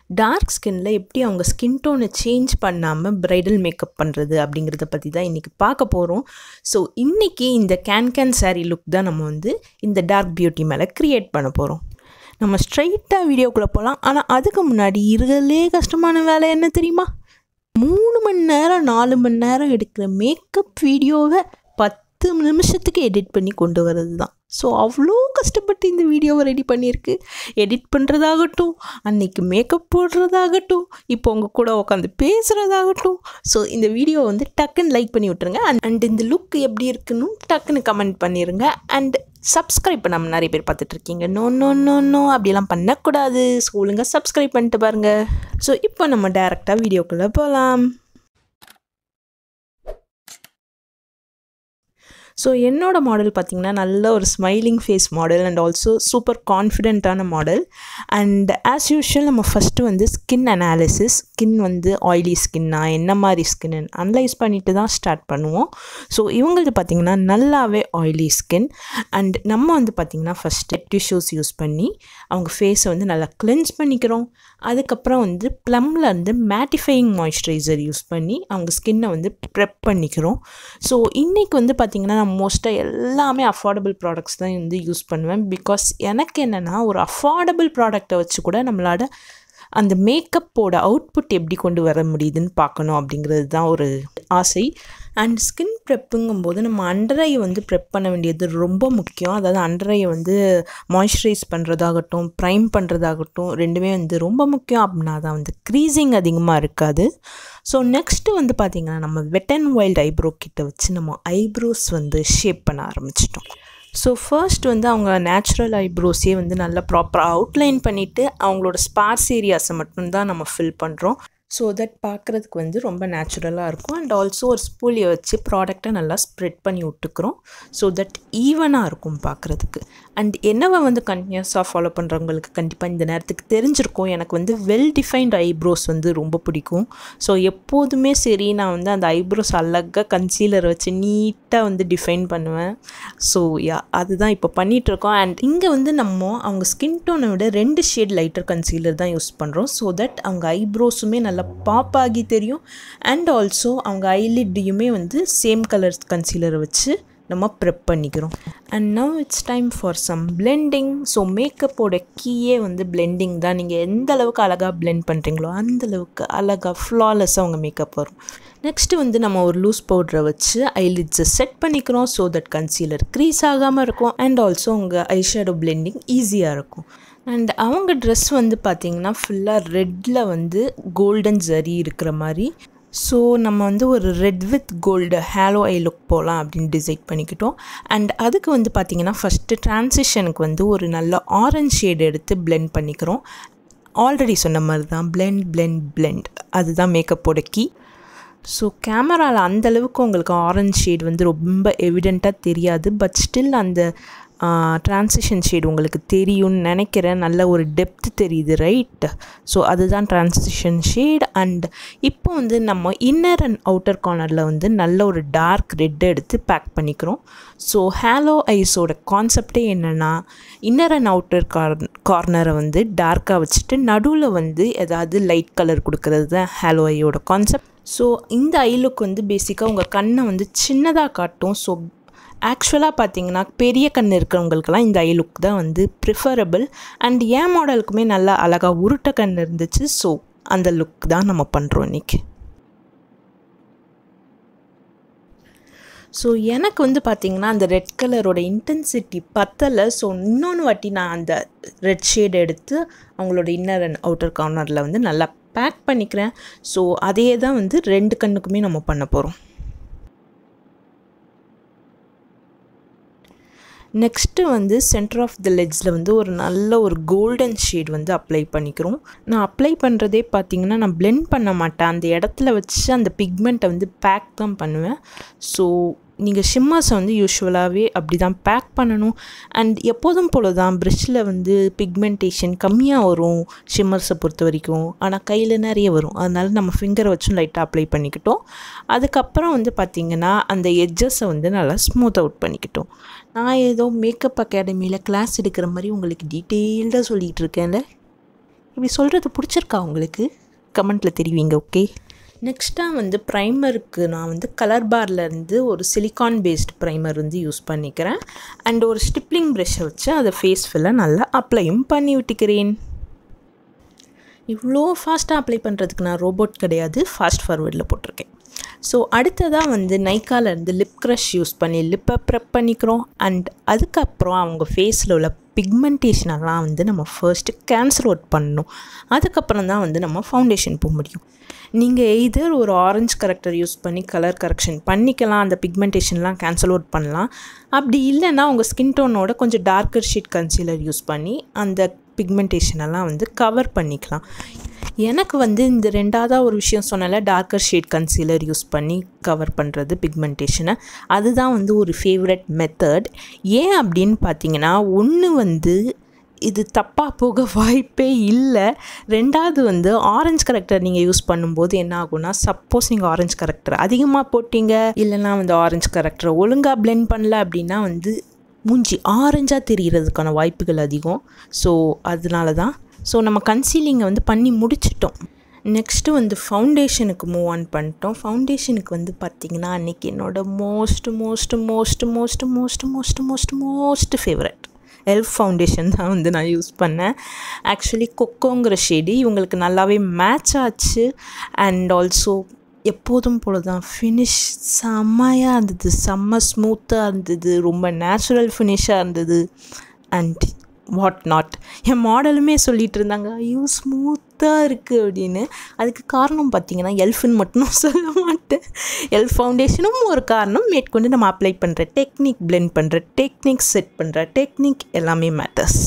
dark ஸ்கின்ல எப்படி அவங்க ஸ்கின் டோனை சேஞ்ச் பண்ணாமல் ப்ரைடல் மேக்கப் பண்ணுறது அப்படிங்கிறத பற்றி தான் இன்றைக்கி பார்க்க போகிறோம் ஸோ இன்றைக்கி இந்த கேன் கேன் saree லுக் தான் நம்ம வந்து இந்த டார்க் பியூட்டி மேலே க்ரியேட் பண்ண போகிறோம் நம்ம ஸ்ட்ரைட்டாக வீடியோக்குள்ளே போகலாம் ஆனால் அதுக்கு முன்னாடி இருக்கிறதுலே கஷ்டமான வேலை என்ன தெரியுமா மூணு மணி நேரம் நாலு மணி நேரம் எடுக்கிற மேக்கப் வீடியோவை பத்து நிமிஷத்துக்கு எடிட் பண்ணி கொண்டு வர்றது தான் ஸோ அவ்வளோ கஷ்டப்பட்டு இந்த வீடியோவை ரெடி பண்ணியிருக்கு எடிட் பண்ணுறதாகட்டும் அன்னைக்கு மேக்கப் போடுறதாகட்டும் இப்போ உங்கள் கூட உட்காந்து பேசுகிறதாகட்டும் ஸோ இந்த வீடியோ வந்து டக்குன்னு லைக் பண்ணி விட்டுருங்க அண்ட் அண்ட் இந்த லுக் எப்படி இருக்குன்னு டக்குன்னு கமெண்ட் பண்ணிடுங்க அண்ட் சப்ஸ்கிரைப் பண்ணாமல் நிறைய பேர் பார்த்துட்டு இருக்கீங்க நோ நோ நோ நோ அப்படிலாம் பண்ணக்கூடாது ஸோ ஒழுங்காக சப்ஸ்கிரைப் பண்ணிட்டு பாருங்கள் ஸோ இப்போ நம்ம டேரெக்டாக வீடியோக்குள்ளே போகலாம் ஸோ என்னோட மாடல் பார்த்திங்கன்னா நல்ல ஒரு smiling face model and also super கான்ஃபிடென்ட்டான மாடல் அண்ட் ஆஸ் யூஷுவல் நம்ம ஃபஸ்ட்டு வந்து ஸ்கின் அனாலிசிஸ் ஸ்கின் வந்து ஆயிலி ஸ்கின்னா என்ன மாதிரி ஸ்கின்னு அனலைஸ் பண்ணிட்டு தான் ஸ்டார்ட் பண்ணுவோம் ஸோ இவங்களுக்கு பார்த்திங்கன்னா நல்லாவே ஆயிலி ஸ்கின் அண்ட் நம்ம வந்து பார்த்திங்கன்னா ஃபஸ்ட்டு டிஷ்யூஸ் யூஸ் பண்ணி அவங்க ஃபேஸை வந்து நல்லா கிளென்ஸ் பண்ணிக்கிறோம் அதுக்கப்புறம் வந்து ப்ளம்மில் இருந்து மேட்டிஃபையிங் மாய்ஸ்சரைசர் யூஸ் பண்ணி அவங்க ஸ்கின்னை வந்து ப்ரெப் பண்ணிக்கிறோம் ஸோ இன்றைக்கி வந்து பார்த்திங்கன்னா நான் மோஸ்ட்டாக எல்லாமே அஃபோர்டபுள் ப்ராடக்ட்ஸ் தான் வந்து யூஸ் பண்ணுவேன் பிகாஸ் எனக்கு என்னென்னா ஒரு அஃபோர்டபுள் ப்ராடக்டை வச்சு கூட நம்மளால அந்த மேக்கப்போட அவுட்புட் எப்படி கொண்டு வர முடியுதுன்னு பார்க்கணும் அப்படிங்கிறது தான் ஒரு ஆசை அண்ட் ஸ்கின் ப்ரெப்புங்கும்போது நம்ம அண்டரையை வந்து ப்ரெப் பண்ண வேண்டியது ரொம்ப முக்கியம் அதாவது அண்டரையை வந்து மாய்ஸ்சரைஸ் பண்ணுறதாகட்டும் ப்ரைம் பண்ணுறதாகட்டும் ரெண்டுமே வந்து ரொம்ப முக்கியம் அப்படின்னா தான் வந்து க்ரீசிங் அதிகமாக இருக்காது ஸோ நெக்ஸ்ட்டு வந்து பார்த்திங்கன்னா நம்ம வெட் அண்ட் வைல்ட் ஐப்ரோ கிட்ட வச்சு நம்ம ஐப்ரோஸ் வந்து ஷேப் பண்ண ஆரம்பிச்சிட்டோம் ஸோ ஃபர்ஸ்ட் வந்து அவங்க நேச்சுரல் ஐப்ரோஸே வந்து நல்லா ப்ராப்பராக அவுட்லைன் பண்ணிவிட்டு அவங்களோட ஸ்பார்ஸ் ஏரியாஸை மட்டும்தான் நம்ம ஃபில் பண்ணுறோம் ஸோ தட் பார்க்குறதுக்கு வந்து ரொம்ப நேச்சுரலாக இருக்கும் அண்ட் ஆல்சோ ஒரு ஸ்பூலியை வச்சு ப்ராடக்டை நல்லா ஸ்ப்ரெட் பண்ணி விட்டுக்கிறோம் ஸோ தட் ஈவனாக இருக்கும் பார்க்குறதுக்கு அண்ட் என்னவை வந்து கண்டினியூஸாக ஃபாலோ பண்ணுறவங்களுக்கு கண்டிப்பாக இந்த நேரத்துக்கு தெரிஞ்சிருக்கும் எனக்கு வந்து வெல் டிஃபைன்ட் ஐப்ரோஸ் வந்து ரொம்ப பிடிக்கும் ஸோ எப்போதுமே சரி நான் வந்து அந்த ஐப்ரோஸ் அழகாக கன்சீலர் வச்சு நீட்டாக வந்து டிஃபைன் பண்ணுவேன் ஸோ யா அதுதான் இப்போ பண்ணிகிட்ருக்கோம் அண்ட் இங்கே வந்து நம்ம அவங்க ஸ்கின் டோனை விட ரெண்டு ஷேட் லைட்டர் கன்சீலர் தான் யூஸ் பண்ணுறோம் ஸோ தட் அவங்க ஐப்ரோஸுமே நல்லா பாப் ஆகி தெரியும் அண்ட் ஆல்சோ அவங்க ஐலிட்டையுமே வந்து சேம் கலர் கன்சீலரை வச்சு நம்ம ப்ரெப் பண்ணிக்கிறோம் and now it's time for some blending so மேக்கப்போட கீயே வந்து பிளெண்டிங் தான் நீங்கள் எந்த அளவுக்கு அழகாக பிளெண்ட் பண்ணுறீங்களோ அந்த அளவுக்கு அழகாக ஃப்ளாலெஸ்ஸாக அவங்க மேக்கப் வரும் நெக்ஸ்ட்டு வந்து நம்ம ஒரு லூஸ் பவுடரை வச்சு ஐலிட்ஸை செட் பண்ணிக்கிறோம் ஸோ தட் கன்சீலர் க்ரீஸ் ஆகாமல் இருக்கும் அண்ட் ஆல்சோ உங்கள் ஐஷேடோ பிளெண்டிங் ஈஸியாக இருக்கும் அண்ட் அவங்க ட்ரெஸ் வந்து பார்த்திங்கன்னா ஃபுல்லாக ரெட்டில் வந்து கோல்டன் ஜரி இருக்கிற மாதிரி ஸோ நம்ம வந்து ஒரு red with gold halo eye look போகலாம் அப்படின்னு டிசைட் பண்ணிக்கிட்டோம் அண்ட் அதுக்கு வந்து பார்த்திங்கன்னா ஃபஸ்ட்டு ட்ரான்சிஷனுக்கு வந்து ஒரு நல்ல ஆரஞ்ச் ஷேட் எடுத்து பிளெண்ட் பண்ணிக்கிறோம் ஆல்ரெடி சொன்ன மாதிரி தான் பிளெண்ட் பிளெண்ட் பிளெண்ட் அதுதான் மேக்கப்போட கீ ஸோ கேமராவில் அந்தளவுக்கு உங்களுக்கு ஆரஞ்ச் ஷேட் வந்து ரொம்ப எவிடெண்ட்டாக தெரியாது பட் ஸ்டில் அந்த ட்ரான்சிஷன் ஷேட் உங்களுக்கு தெரியும்னு நினைக்கிறேன் நல்ல ஒரு டெப்த் தெரியுது ரைட் ஸோ அதுதான் ட்ரான்சிஷன் ஷேட் அண்ட் இப்போ வந்து நம்ம இன்னர் அண்ட் அவுட்டர் கார்னரில் வந்து நல்ல ஒரு டார்க் ரெட் எடுத்து பேக் பண்ணிக்கிறோம் ஸோ ஹேலோ ஐஸோட கான்செப்டே என்னென்னா இன்னர் அண்ட் அவுட்டர் கார் கார்னரை வந்து டார்க்காக வச்சுட்டு நடுவில் வந்து ஏதாவது லைட் கலர் கொடுக்கறது தான் ஹேலோ ஐயோட கான்செப்ட் ஸோ இந்த ஐ லுக் வந்து பேசிக்காக உங்கள் கண்ணை வந்து சின்னதாக காட்டும் ஸோ ஆக்சுவலாக பார்த்தீங்கன்னா பெரிய கண் இருக்கிறவங்களுக்கெல்லாம் இந்த ஐ லுக் தான் வந்து ப்ரிஃபரபிள் அண்ட் என் மாடலுக்குமே நல்லா அழகாக உருட்ட கண் இருந்துச்சு ஸோ அந்த லுக் தான் நம்ம பண்ணுறோம் இன்றைக்கி ஸோ எனக்கு வந்து பார்த்திங்கன்னா அந்த ரெட் கலரோட இன்டென்சிட்டி பத்தலை ஸோ இன்னொன்று வாட்டி நான் அந்த ரெட் ஷேட் எடுத்து அவங்களோட இன்னர் அண்ட் அவுட்டர் கார்னரில் வந்து நல்லா பேக் பண்ணிக்கிறேன் ஸோ அதே தான் வந்து ரெண்டு கண்ணுக்குமே நம்ம பண்ண போகிறோம் நெக்ஸ்ட்டு வந்து சென்டர் ஆஃப் த லெட்ஸில் வந்து ஒரு நல்ல ஒரு கோல்டன் ஷேட் வந்து அப்ளை பண்ணிக்கிறோம் நான் அப்ளை பண்ணுறதே பார்த்திங்கன்னா நான் பிளெண்ட் பண்ண மாட்டேன் அந்த இடத்துல வச்சு அந்த பிக்மெண்ட்டை வந்து பேக் தான் பண்ணுவேன் ஸோ நீங்கள் ஷிம்மர்ஸை வந்து யூஸ்வலாகவே அப்படி தான் பேக் பண்ணணும் அண்ட் எப்போதும் போல தான் ப்ரெஷ்ஷில் வந்து பிக்மெண்டேஷன் கம்மியாக வரும் ஷிம்மர்ஸை பொறுத்த வரைக்கும் ஆனால் கையில் நிறைய வரும் அதனால நம்ம ஃபிங்கரை வச்சும் லைட்டாக அப்ளை பண்ணிக்கிட்டோம் அதுக்கப்புறம் வந்து பார்த்திங்கன்னா அந்த எட்ஜஸை வந்து நல்லா ஸ்மூத் அவுட் பண்ணிக்கிட்டோம் நான் ஏதோ மேக்கப் அகாடமியில் கிளாஸ் எடுக்கிற மாதிரி உங்களுக்கு டீட்டெயில்டாக சொல்லிகிட்டு இருக்கேன்ல இப்படி சொல்கிறது பிடிச்சிருக்கா உங்களுக்கு கமெண்ட்டில் தெரிவிங்க ஓகே நெக்ஸ்ட்டாக வந்து ப்ரைமருக்கு நான் வந்து கலர் பார்லேருந்து ஒரு சிலிக்கான் பேஸ்ட் ப்ரைமர் வந்து யூஸ் பண்ணிக்கிறேன் அண்ட் ஒரு ஸ்டிப்லிங் ப்ரெஷ்ஷை வச்சு அதை ஃபேஸ் ஃபுல்லாக நல்லா அப்ளையும் பண்ணி விட்டுக்கிறேன் இவ்வளோ ஃபாஸ்ட்டாக அப்ளை பண்ணுறதுக்கு நான் ரோபோட் கிடையாது ஃபாஸ்ட் ஃபார்வர்டில் போட்டிருக்கேன் ஸோ அடுத்ததாக வந்து நைக்காலேருந்து லிப் க்ரஷ் யூஸ் பண்ணி லிப்பை ப்ரெப் பண்ணிக்கிறோம் அண்ட் அதுக்கப்புறம் அவங்க ஃபேஸில் உள்ள பிக்மெண்டேஷனெல்லாம் வந்து நம்ம ஃபர்ஸ்ட்டு கேன்சல் அவுட் பண்ணணும் அதுக்கப்புறம் தான் வந்து நம்ம ஃபவுண்டேஷன் போக முடியும் நீங்கள் எய்தர் ஒரு ஆரஞ்சு கரெக்டர் யூஸ் பண்ணி கலர் கரெக்ஷன் பண்ணிக்கலாம் அந்த பிக்மெண்டேஷன்லாம் கேன்சல் அவுட் பண்ணலாம் அப்படி இல்லைன்னா உங்கள் ஸ்கின் டோனோட கொஞ்சம் டார்க்கர் ஷீட் கன்சீலர் யூஸ் பண்ணி அந்த பிக்மெண்டேஷனெல்லாம் வந்து கவர் பண்ணிக்கலாம் எனக்கு வந்து இந்த ரெண்டாவதாக ஒரு விஷயம் சொன்னால டார்க்கர் ஷேட் கன்சீலர் யூஸ் பண்ணி கவர் பண்ணுறது பிக்மெண்டேஷனை அதுதான் வந்து ஒரு ஃபேவரட் மெத்தட் ஏன் அப்படின்னு பார்த்தீங்கன்னா ஒன்று வந்து இது தப்பாக போக வாய்ப்பே இல்லை ரெண்டாவது வந்து ஆரஞ்சு கரெக்டர் நீங்கள் யூஸ் பண்ணும்போது என்ன ஆகும்னா சப்போஸ் நீங்கள் ஆரஞ்சு கரெக்டர் அதிகமாக போட்டிங்க இல்லைனா வந்து ஆரஞ்சு கரெக்டரை ஒழுங்காக பிளெண்ட் பண்ணல அப்படின்னா வந்து மூஞ்சி ஆரஞ்சாக தெரிகிறதுக்கான வாய்ப்புகள் அதிகம் ஸோ அதனால தான் ஸோ நம்ம கன்சீலிங்கை வந்து பண்ணி முடிச்சிட்டோம் நெக்ஸ்ட்டு வந்து ஃபவுண்டேஷனுக்கு மூவ் ஆன் பண்ணிட்டோம் ஃபவுண்டேஷனுக்கு வந்து பார்த்திங்கன்னா அன்றைக்கி என்னோட most most most most most most most most favourite elf foundation தான் வந்து நான் யூஸ் பண்ணேன் ஆக்சுவலி கொக்கோங்கிற ஷேடு இவங்களுக்கு நல்லாவே மேட்ச் ஆச்சு அண்ட் ஆல்சோ எப்போதும் போல தான் ஃபினிஷ் செம்மையாக இருந்தது செம்ம ஸ்மூத்தாக இருந்தது ரொம்ப நேச்சுரல் ஃபினிஷாக இருந்தது அண்ட் வாட் நாட் என் மாடலுமே சொல்லிகிட்டு இருந்தாங்க ஐயோ ஸ்மூத்தாக இருக்குது அப்படின்னு அதுக்கு காரணம் பார்த்தீங்கன்னா எல்ஃப்னு மட்டும் சொல்ல மாட்டேன் எல்ஃப் ஃபவுண்டேஷனும் ஒரு காரணம் மேற்கொண்டு நம்ம அப்ளை பண்ணுற டெக்னிக் பிளெண்ட் பண்ணுற டெக்னிக் செட் பண்ணுற டெக்னிக் எல்லாமே மேட்டர்ஸ்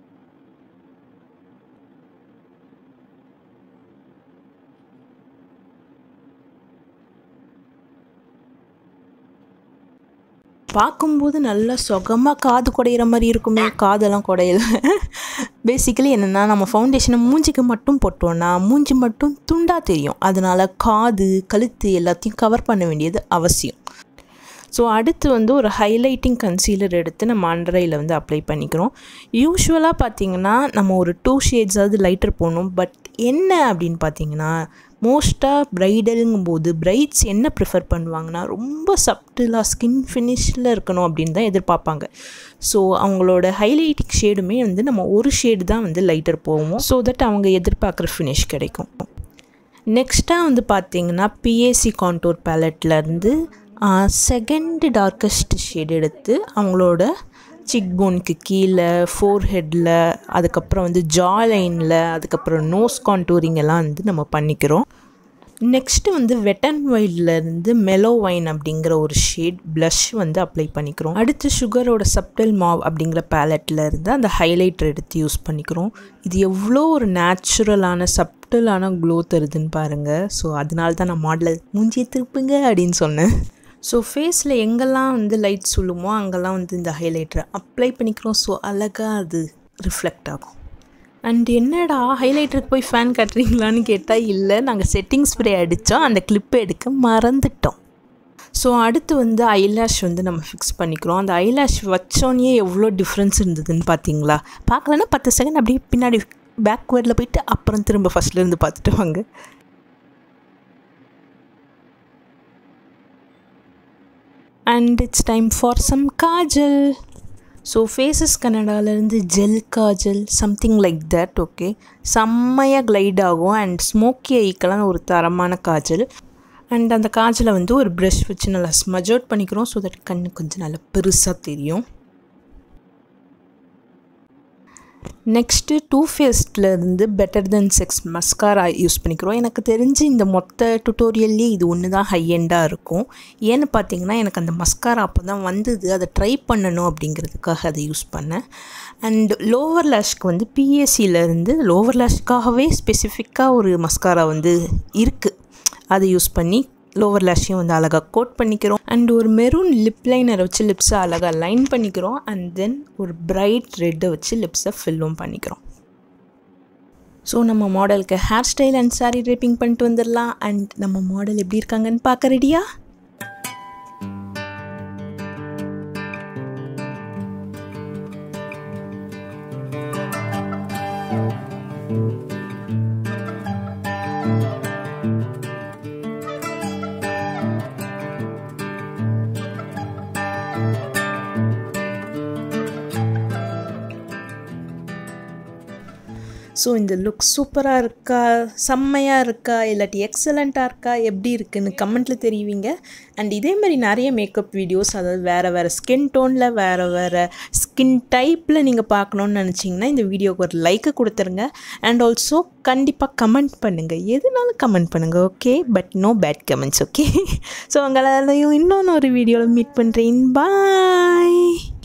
பார்க்கும்போது நல்லா சுகமாக காது குடையிற மாதிரி இருக்குமே காதெல்லாம் குடையல பேசிக்கலி என்னென்னா நம்ம ஃபவுண்டேஷனை மூஞ்சிக்கு மட்டும் போட்டோன்னா மூஞ்சி மட்டும் துண்டாக தெரியும் அதனால் காது கழுத்து எல்லாத்தையும் கவர் பண்ண வேண்டியது அவசியம் ஸோ அடுத்து வந்து ஒரு ஹைலைட்டிங் கன்சீலர் எடுத்து நம்ம அண்டரையில் வந்து அப்ளை பண்ணிக்கிறோம் யூஸ்வலாக பார்த்திங்கன்னா நம்ம ஒரு டூ ஷேட்ஸாவது லைட்டர் போடணும் பட் என்ன அப்படின்னு பார்த்தீங்கன்னா மோஸ்ட்டாக ப்ரைடலுங்கும் போது பிரைட்ஸ் என்ன ப்ரிஃபர் பண்ணுவாங்கன்னா ரொம்ப சப்டிலாக ஸ்கின் ஃபினிஷில் இருக்கணும் அப்படின்னு தான் எதிர்பார்ப்பாங்க ஸோ அவங்களோட ஹைலைட்டிங் ஷேடுமே வந்து நம்ம ஒரு ஷேடு தான் வந்து லைட்டர் போவோம் ஸோ தட் அவங்க எதிர்பார்க்குற ஃபினிஷ் கிடைக்கும் நெக்ஸ்ட்டாக வந்து பார்த்திங்கன்னா பிஏசி கான்டோர் பேலட்லேருந்து செகண்ட் டார்க்கஸ்ட் ஷேட் எடுத்து அவங்களோட சிக் போனுக்கு கீழே ஃபோர் ஹெட்டில் அதுக்கப்புறம் வந்து ஜா லைனில் அதுக்கப்புறம் நோஸ் கான்டூரிங் எல்லாம் வந்து நம்ம பண்ணிக்கிறோம் நெக்ஸ்ட்டு வந்து வெட் அண்ட் ஒயிட்லேருந்து மெலோ வைன் அப்படிங்கிற ஒரு ஷேட் ப்ளஷ் வந்து அப்ளை பண்ணிக்கிறோம் அடுத்து சுகரோட சப்டல் மாவ் அப்படிங்கிற பேலட்டில் இருந்து அந்த ஹைலைட்டர் எடுத்து யூஸ் பண்ணிக்கிறோம் இது எவ்வளோ ஒரு நேச்சுரலான சப்டலான க்ளோ தருதுன்னு பாருங்கள் ஸோ அதனால தான் நான் மாடலை மூஞ்சியை திருப்புங்க அப்படின்னு சொன்னேன் ஸோ ஃபேஸில் எங்கெல்லாம் வந்து லைட் சொல்லுமோ அங்கெல்லாம் வந்து இந்த ஹைலைட்டரை அப்ளை பண்ணிக்கிறோம் ஸோ அழகாக அது ரிஃப்ளெக்ட் ஆகும் அண்ட் என்னடா ஹைலைட்டருக்கு போய் ஃபேன் கட்டுறீங்களான்னு கேட்டால் இல்லை நாங்கள் செட்டிங் ஸ்ப்ரே அடித்தோம் அந்த கிளிப்பை எடுக்க மறந்துட்டோம் ஸோ அடுத்து வந்து ஐலாஷ் வந்து நம்ம ஃபிக்ஸ் பண்ணிக்கிறோம் அந்த ஐலாஷ் வச்சோன்னே எவ்வளோ டிஃப்ரென்ஸ் இருந்ததுன்னு பார்த்தீங்களா பார்க்கலன்னா பத்து செகண்ட் அப்படியே பின்னாடி பேக்வேர்டில் போயிட்டு அப்புறம் திரும்ப ஃபஸ்ட்லேருந்து பார்த்துட்டு வாங்க and it's time for some kajal so Faces கனடாலேருந்து gel kajal something like that okay செம்மையாக க்ளைட் ஆகும் அண்ட் ஸ்மோக்கி ஐக்கெல்லாம் ஒரு தரமான காஜல் அண்ட் அந்த காஜலை வந்து ஒரு ப்ரஷ் வச்சு நல்லா ஸ்மஜ் அவுட் பண்ணிக்கிறோம் ஸோ தட் கண்ணு கொஞ்சம் நல்லா பெருசாக தெரியும் நெக்ஸ்ட்டு டூ ஃபேஸ்ட்லேருந்து better than sex mascara use பண்ணிக்கிறோம் எனக்கு தெரிஞ்சு இந்த மொத்த டுட்டோரியல்லே இது ஒன்று தான் ஹை எண்டாக இருக்கும் ஏன்னு பார்த்தீங்கன்னா எனக்கு அந்த மஸ்காரா அப்போ தான் வந்தது அதை ட்ரை பண்ணணும் அப்படிங்கிறதுக்காக அதை யூஸ் பண்ணேன் அண்ட் லோவர் லேஷ்க்கு வந்து பிஎஸ்சியிலேருந்து லோவர் லேஷ்க்காகவே ஸ்பெசிஃபிக்காக ஒரு மஸ்காரா வந்து இருக்குது அதை யூஸ் பண்ணி லோவர் லேஷையும் வந்து அழகாக கோட் பண்ணிக்கிறோம் அண்ட் ஒரு மெரூன் லிப் லைனரை வச்சு லிப்ஸை அழகாக லைன் பண்ணிக்கிறோம் அண்ட் தென் ஒரு பிரைட் ரெட்டை வச்சு லிப்ஸை ஃபில்லும் பண்ணிக்கிறோம் ஸோ நம்ம மாடலுக்கு hair style and sari draping பண்ணிட்டு வந்துடலாம் அண்ட் நம்ம மாடல் எப்படி இருக்காங்கன்னு பார்க்க ரெடியா ஸோ இந்த லுக் சூப்பராக இருக்கா செம்மையாக இருக்கா இல்லாட்டி எக்ஸலண்ட்டாக இருக்கா எப்படி இருக்குன்னு கமெண்ட்டில் தெரிவிங்க அண்ட் இதே மாதிரி நிறைய மேக்கப் வீடியோஸ் அதாவது வேறு வேறு ஸ்கின் டோனில் வேறு வேறு ஸ்கின் டைப்பில் நீங்கள் பார்க்கணுன்னு நினச்சிங்கன்னா இந்த வீடியோக்கு ஒரு லைக்கை கொடுத்துருங்க அண்ட் ஆல்சோ கண்டிப்பாக கமெண்ட் பண்ணுங்கள் எதுனாலும் கமெண்ட் பண்ணுங்கள் okay but no bad comments okay so உங்களாலையும் இன்னொன்று ஒரு வீடியோவில் மீட் பண்ணுறேன் பாய்